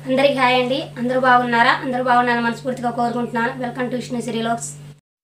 అందరికీ హాయ్ అండి అందరూ బాగున్నారా అందరూ బాగున్నారని మనస్ఫూర్తిగా కోరుకుంటున్నాను వెల్కమ్ టు విష్ణు సిరీలోక్స్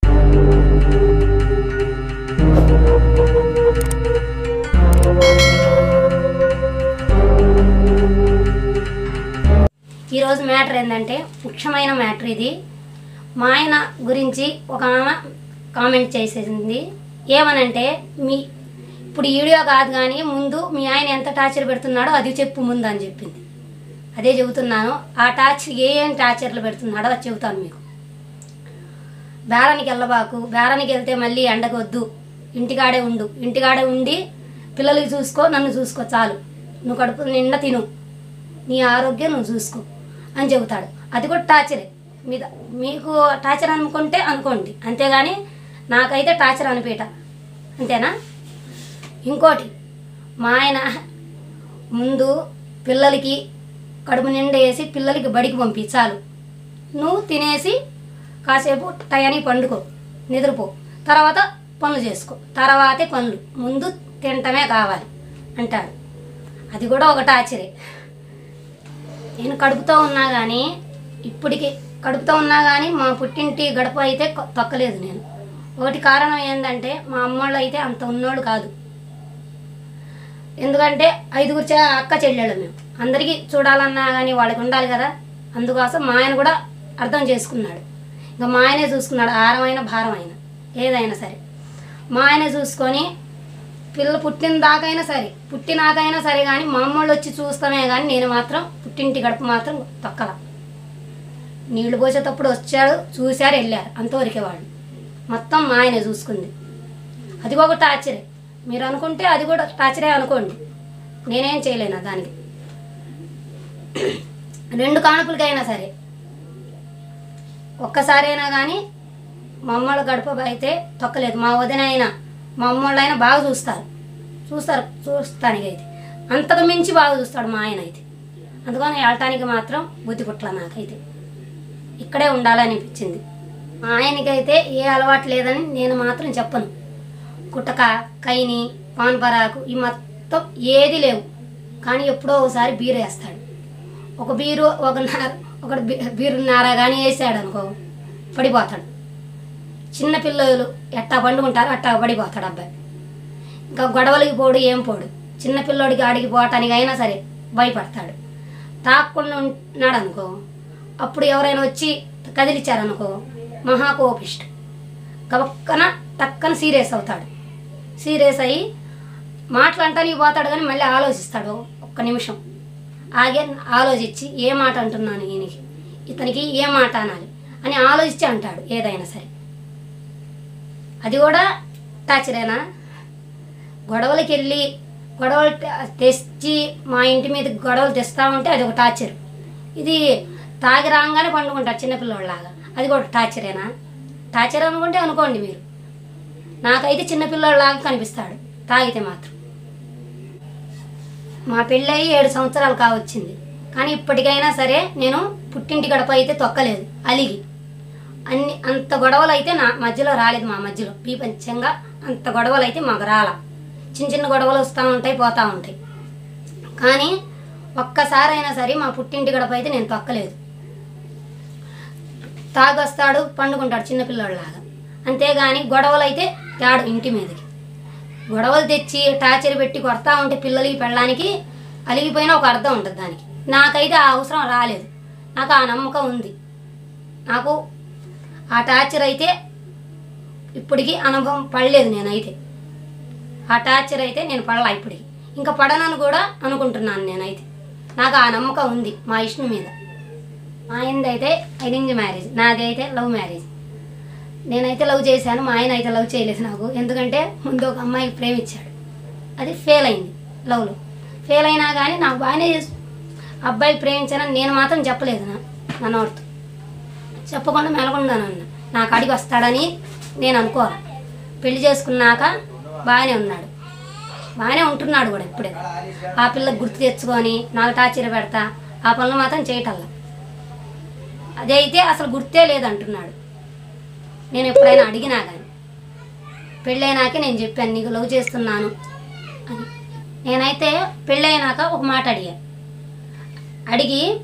ఈరోజు మ్యాటర్ ఏంటంటే ముఖ్యమైన మ్యాటర్ ఇది మా ఆయన గురించి ఒక ఆమె కామెంట్ చేసేసింది ఏమనంటే మీ ఇప్పుడు ఈ వీడియో కాదు కానీ ముందు మీ ఆయన ఎంత టార్చర్ పెడుతున్నాడో అది చెప్పు ముందు అని చెప్పింది అదే చెబుతున్నాను ఆ టార్చర్ ఏ ఏం టార్చర్లు పెడుతున్నాడో అది చెబుతాను మీకు బేరానికి వెళ్ళబాకు బేరానికి వెళ్తే మళ్ళీ ఎండకొద్దు ఇంటికాడే ఉండు ఇంటికాడే ఉండి పిల్లలకి చూసుకో నన్ను చూసుకో చాలు నువ్వు కడుపు నిండా తిను నీ ఆరోగ్యం నువ్వు చూసుకో అని చెబుతాడు అది కూడా టార్చరే మీద మీకు టార్చర్ అనుకుంటే అనుకోండి అంతేగాని నాకైతే టార్చర్ అనిపేట అంతేనా ఇంకోటి మా ఆయన ముందు పిల్లలకి కడుపు నిండా వేసి పిల్లలకి బడికి పంపించాలు నువ్వు తినేసి కాసేపు టయానికి పండుకో నిద్రపో తర్వాత పనులు చేసుకో తర్వాతే పనులు ముందు తినటమే కావాలి అంటాడు అది కూడా ఒక టార్చరే నేను కడుపుతో ఉన్నా కానీ ఇప్పటికి కడుపుతో ఉన్నా కానీ మా పుట్టింటి గడప అయితే కొ- తొక్కలేదు నేను ఒకటి కారణం ఏంటంటే మా అమ్మోళ్ళు అయితే అంత ఉన్నోళ్ళు కాదు ఎందుకంటే ఐదుగురు చే అక్క చెల్లెళ్ళు మేము అందరికీ చూడాలన్నా కానీ వాళ్ళకి ఉండాలి కదా అందుకోసం మా ఆయన కూడా అర్థం చేసుకున్నాడు ఇంకా మా ఆయనే చూసుకున్నాడు ఆరమైన భారమైన ఏదైనా సరే మా ఆయనే చూసుకొని పిల్ల పుట్టిన దాకైనా సరే పుట్టినాకైనా సరే కానీ మా అమ్మోళ్ళు వచ్చి చూస్తామే కానీ నేను మాత్రం పుట్టింటి గడప మాత్రం తొక్కల నీళ్లు పోసేటప్పుడు వచ్చాడు చూశారు వెళ్ళారు అంతవరకే వాళ్ళు మొత్తం మా ఆయనే చూసుకుంది అది ఒక టార్చరే మీరు అనుకుంటే అది కూడా టార్చరే అనుకోండి నేనేం చేయలేను దానికి రెండు కానుపులకైనా సరే ఒక్కసారైనా కానీ మా అమ్మోళ్ళ గడప అయితే తొక్కలేదు మా వదిన అయినా మా అమ్మోళ్ళు అయినా బాగా చూస్తారు చూస్తారు చూస్తానికైతే అంతకు మించి బాగా చూస్తాడు మా ఆయన అయితే అందుకని వెళ్ళటానికి మాత్రం బుద్ధి పుట్ల నాకైతే ఇక్కడే ఉండాలనిపించింది మా ఆయనకైతే ఏ అలవాటు లేదని నేను మాత్రం చెప్పను కుట్టక కైని పాన్పరాకు ఈ మొత్తం ఏది లేవు కానీ ఎప్పుడో ఒకసారి బీరు వేస్తాడు ఒక బీరు ఒక నార ఒక బీరున్నర కానీ వేసాడు అనుకో పడిపోతాడు చిన్న పిల్లలు ఎట్టా పండుకుంటారో అట్టా పడిపోతాడు అబ్బాయి ఇంకా గొడవలకి పోడు ఏం పోడు చిన్న పిల్లోడికి ఆడికి పోవటానికి అయినా సరే భయపడతాడు తాకుండా ఉన్నాడు అనుకో అప్పుడు ఎవరైనా వచ్చి కదిలిచ్చారనుకో మహాకోపిష్ట గబక్కన టక్కన సీరియస్ అవుతాడు సీరియస్ అయ్యి మాట్లాడటానికి పోతాడు కానీ మళ్ళీ ఆలోచిస్తాడు ఒక్క నిమిషం ఆగే ఆలోచించి ఏ మాట అంటున్నాను ఈయనకి ఇతనికి ఏ మాట అనాలి అని ఆలోచించి అంటాడు ఏదైనా సరే అది కూడా టార్చరేనా గొడవలకి వెళ్ళి గొడవలు తె- తెచ్చి మా ఇంటి మీద గొడవలు తెస్తా ఉంటే అది ఒక టార్చర్ ఇది తాగి రాగానే పండుకుంటారు చిన్నపిల్లోళ్ళలాగా అది కూడా టార్చరేనా టార్చర్ అనుకుంటే అనుకోండి మీరు నాకైతే చిన్నపిల్లోళ్ళలాగా కనిపిస్తాడు తాగితే మాత్రం మా పెళ్ళయి ఏడు సంవత్సరాలు కావచ్చింది కానీ ఇప్పటికైనా సరే నేను పుట్టింటి గడప అయితే తొక్కలేదు అలిగి అన్ని అంత గొడవలు అయితే నా మధ్యలో రాలేదు మా మధ్యలో పీపంచంగా అంత గొడవలు అయితే మాకు రాల చిన్న చిన్న గొడవలు వస్తూ ఉంటాయి పోతూ ఉంటాయి కానీ ఒక్కసారైనా సరే మా పుట్టింటి గడప అయితే నేను తొక్కలేదు తాగొస్తాడు పండుకుంటాడు చిన్నపిల్లడిలాగా అంతేగాని గొడవలు అయితే తేడు ఇంటి మీదకి గొడవలు తెచ్చి టార్చర్ పెట్టి కొడతా ఉంటే పిల్లలకి పెళ్ళడానికి అలిగిపోయినా ఒక అర్థం ఉంటుంది దానికి నాకైతే ఆ అవసరం రాలేదు నాకు ఆ నమ్మకం ఉంది నాకు ఆ టార్చర్ అయితే ఇప్పటికీ అనుభవం పడలేదు నేనైతే ఆ టార్చర్ అయితే నేను పడలా ఇప్పటికి ఇంకా పడనని కూడా అనుకుంటున్నాను నేనైతే నాకు ఆ నమ్మకం ఉంది మా ఇష్టం మీద మా ఆయనది అయితే అరేంజ్ మ్యారేజ్ నాది అయితే లవ్ మ్యారేజ్ నేనైతే లవ్ చేశాను మా ఆయన అయితే లవ్ చేయలేదు నాకు ఎందుకంటే ముందు ఒక అమ్మాయికి ప్రేమించాడు అది ఫెయిల్ అయింది లవ్లో ఫెయిల్ అయినా కానీ నాకు బాగానే చేసు- అబ్బాయికి ప్రేమించానని నేను మాత్రం చెప్పలేదు నా నా నోటితో చెప్పకుండా మెలకుండానన్న నాకు అడిగి వస్తాడని నేను అనుకోవాలి పెళ్లి చేసుకున్నాక బాగానే ఉన్నాడు బాగానే ఉంటున్నాడు కూడా ఇప్పుడే ఆ పిల్లకి గుర్తు తెచ్చుకొని నాకు టార్చర్ పెడతా ఆ పనులు మాత్రం చేయటల్లా అదైతే అసలు గుర్తే లేదంటున్నాడు నేను ఎప్పుడైనా అడిగినా కానీ పెళ్ళైనాకే నేను చెప్పాను నీకు లవ్ చేస్తున్నాను అని నేనైతే పెళ్ళైనాక ఒక మాట అడిగా అడిగి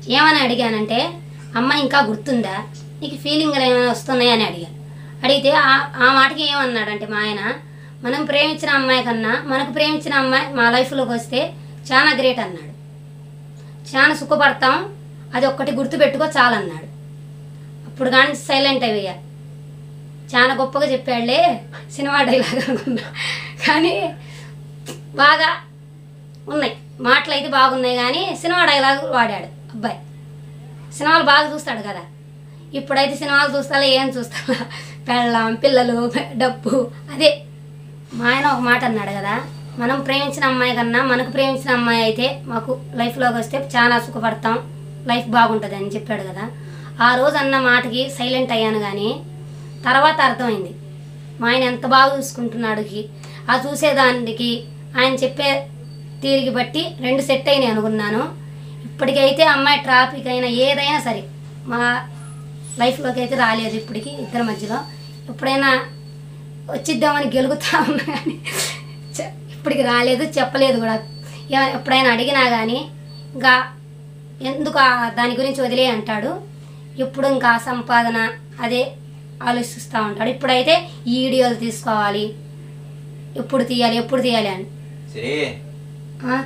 ఏమని అడిగానంటే అమ్మ ఇంకా గుర్తుందా నీకు ఫీలింగ్లు ఏమైనా వస్తున్నాయని అడిగాను అడిగితే ఆ- ఆ మాటకి ఏమన్నాడంటే మా ఆయన మనం ప్రేమించిన అమ్మాయి కన్నా మనకు ప్రేమించిన అమ్మాయి మా లైఫ్లోకి వస్తే చాలా గ్రేట్ అన్నాడు చాలా సుఖపడతాం అది ఒక్కటి గుర్తుపెట్టుకో చాలన్నాడు అప్పుడు కానీ సైలెంట్ అయ్యా చాలా గొప్పగా చెప్పాడులే సినిమా డైలాగ్ అనుకున్నా కానీ బాగా ఉన్నాయి మాటలు అయితే బాగున్నాయి కానీ సినిమా డైలాగ్ వాడాడు అబ్బాయి సినిమాలు బాగా చూస్తాడు కదా ఇప్పుడైతే సినిమాలు చూస్తా ఏం చూస్తా పెళ్ళాం పిల్లలు డబ్బు అదే మా ఆయన ఒక మాట అన్నాడు కదా మనం ప్రేమించిన అమ్మాయి కన్నా మనకు ప్రేమించిన అమ్మాయి అయితే మాకు లైఫ్లోకి వస్తే చాలా సుఖపడతాం లైఫ్ బాగుంటుంది అని చెప్పాడు కదా ఆ రోజు అన్న మాటకి సైలెంట్ అయ్యాను కానీ తర్వాత అర్థమైంది మా ఆయన ఎంత బాగా చూసుకుంటున్నాడుకి ఆ చూసేదానికి ఆయన చెప్పే తీరిగి బట్టి రెండు సెట్ అయినాయి అనుకున్నాను ఇప్పటికైతే అమ్మాయి ట్రాఫిక్ అయినా ఏదైనా సరే మా లైఫ్లోకి అయితే రాలేదు ఇప్పటికి ఇద్దరి మధ్యలో ఎప్పుడైనా వచ్చిద్దామని గెలుగుతా ఉన్నా కానీ చె- ఇప్పటికి రాలేదు చెప్పలేదు కూడా ఎ- ఎప్పుడైనా అడిగినా కానీ ఇంకా ఎందుకు ఆ- దాని గురించి వదిలే అంటాడు ఎప్పుడు ఇంకా ఆ సంపాదన అదే ఆలోచిస్తూ ఉంటాడు ఇప్పుడైతే ఈ వీడియోలు తీసుకోవాలి ఎప్పుడు తీయాలి ఎప్పుడు తీయాలి అని సరే ఆ,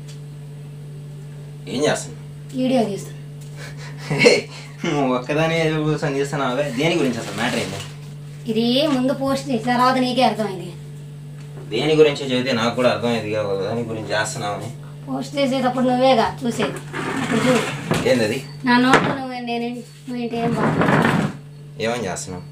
ఏం చేస్తున్నావు వీడియో తీస్తాను నువ్వు ఒక్కదాని కూర్చొని చేస్తున్నావే దేని గురించి అసలు మ్యాటర్ ఏంటి ఇది ముందు పోస్ట్ చేసిన తర్వాత నీకే అర్థమైంది దేని గురించి చెబితే నాకు కూడా అర్థమైంది కాదు దాని గురించి చేస్తున్నావని పోస్ట్ చేసేటప్పుడు నువ్వేగా చూసేది ఇప్పుడు చూడు ఏంది అది నా నోట్లో నువ్వు నేను నువ్వేంటి ఏం బాగా ఏమని చేస్తున్నావు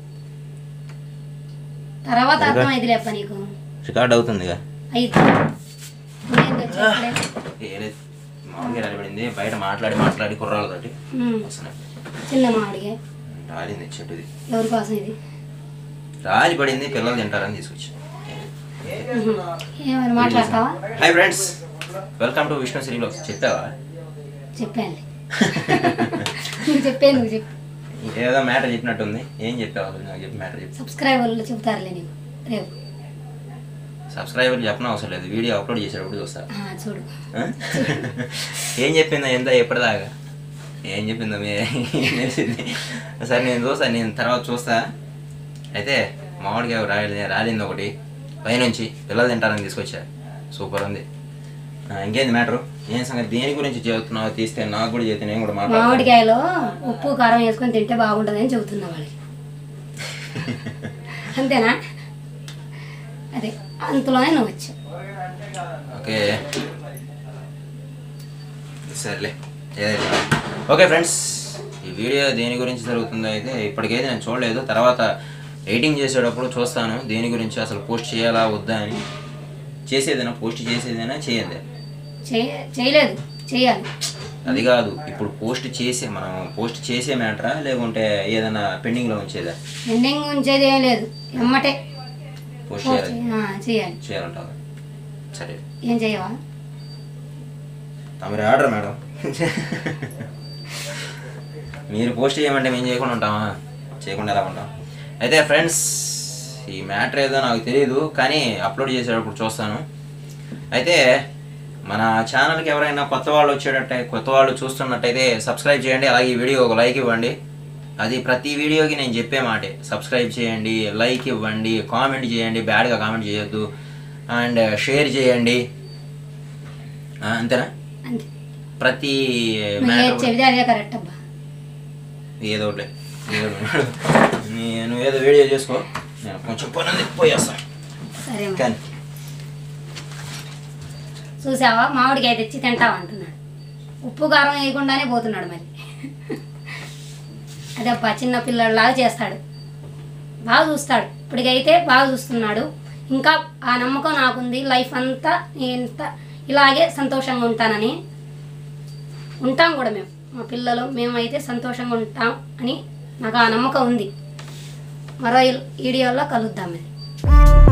తర్వాత అర్థమైంది లేప నీకు రికార్డ్ అవుతుందిగా అయితే నువ్వేంటి వచ్చేప్పుడే ఏ లేదు మామూలుగా నిలబడింది బయట మాట్లాడి మాట్లాడి కుర్రాలతోటి ఉమ్, వస్తున్నాయి చిన్న మామిడిగే రాలింది చెట్టుది ఎవరి కోసం ఇది రాలి పడింది పిల్లలు తింటారని తీసుకొచ్చి ఉహు. ఏమైనా మాట్లాడతావా hi friends welcome to Vishnu శ్రీలో చెప్పావా చెప్పాను నువ్వు చెప్పే నువ్వు చెప్పు ఏదో మ్యాటర్ చెప్పినట్టుంది ఏం చెప్పావు అసలు నాకు చెప్పి మ్యాటర్ చెప్పి సబ్స్క్రైబర్లు చెబుతారులే నీకు రేపు సబ్స్క్రైబర్ చెప్పిన అవసరం లేదు వీడియో అప్లోడ్ చేసేటప్పుడు చూస్తా ఆ, చూడు ఆ? ఏం చెప్పిందా ఎంత ఎప్పటిదాకా ఏం చెప్పిందో మీ ఏం తెలిసింది సరే నేను చూస్తా నేను తర్వాత చూస్తా అయితే మామిడికాయ రాలి రాలింది ఒకటి పైనుంచి పిల్లలు తింటారని తీసుకొచ్చా సూపర్ ఉంది ఆ, ఇంకేంది మ్యాటర్ ఏం సంగతి దేని గురించి చెబుతున్నావు తీస్తే నాకు కూడా చెబితే నేను కూడా మాట్లాడతాను మామిడికాయలో ఉప్పు కారం వేసుకొని తింటే బాగుంటుందని చెబుతున్నా వాళ్ళకి అంతేనా అదే అంతలోనే నువ్వు వచ్చావు ఓకే సర్లే ఏదైతే ఓకే ఫ్రెండ్స్ ఈ వీడియో దేని గురించి జరుగుతుందో అయితే ఇప్పటికైతే నేను చూడలేదు తర్వాత ఎడిటింగ్ చేసేటప్పుడు చూస్తాను దేని గురించి అసలు పోస్ట్ చేయాలా వద్దా అని చేసేదేనా పోస్ట్ చేసేదేనా చేయండి చేయ చేయలేదు చేయాలి అది కాదు ఇప్పుడు పోస్ట్ చేసే మనం పోస్ట్ చేసే మ్యాటరా లేకుంటే ఏదైనా పెండింగ్లో ఉంచేదా ఎండింగ్ ఉంచేది ఏం లేదు ఎమ్మటే పోస్ట్ పోస్ట్ చేయాలి చే- ఆ, చేయాలి చేయాలంటావా సరే ఏం చేయవా తమరి ఆర్డర్ మేడం మీరు పోస్ట్ చేయమంటే మేము చేయకుండా ఉంటామా చేయకుండా ఎలా ఉంటాం అయితే ఫ్రెండ్స్ ఈ మ్యాటర్ ఏదో నాకు తెలియదు కానీ అప్లోడ్ చేసేటప్పుడు చూస్తాను అయితే మన ఛానల్కి ఎవరైనా కొత్త వాళ్ళు వచ్చేటట్టే కొత్త వాళ్ళు చూస్తున్నట్టయితే సబ్స్క్రైబ్ చేయండి అలాగే ఈ వీడియో ఒక లైక్ ఇవ్వండి అది ప్రతి వీడియోకి నేను చెప్పే మాటే సబ్స్క్రైబ్ చేయండి లైక్ ఇవ్వండి కామెంట్ చేయండి బ్యాడ్గా కామెంట్ చేయొద్దు అండ్ షేర్ చేయండి ఆ, అంతేనా అంతే ప్రతి నువ్వు ఏది మ్యాటర్ చెబితే అదే కరెక్ట్ అబ్బా ఏదో ఒకటి ఏదో ఒకటి. నీ- నువ్వు ఏదో వీడియో చేసుకో నేను కొంచెం పని ఉంది పోయేస్తాను సరే మరి. కానీ చూసావా మామిడికాయ తెచ్చి తింటావా అంటున్నాడు ఉప్పు కారం వేయకుండానే పోతున్నాడు మరి అదబ్బా చిన్న పిల్లడిలాగా చేస్తాడు బాగా చూస్తాడు ఇప్పటికైతే బాగా చూస్తున్నాడు ఇంకా ఆ నమ్మకం నాకుంది లైఫ్ అంతా నేను ఇలాగే సంతోషంగా ఉంటానని ఉంటాం కూడా మేము మా పిల్లలు మేమైతే సంతోషంగా ఉంటాం అని నాకు ఆ నమ్మకం ఉంది మరో వీడియోలో కలుద్దాం మరి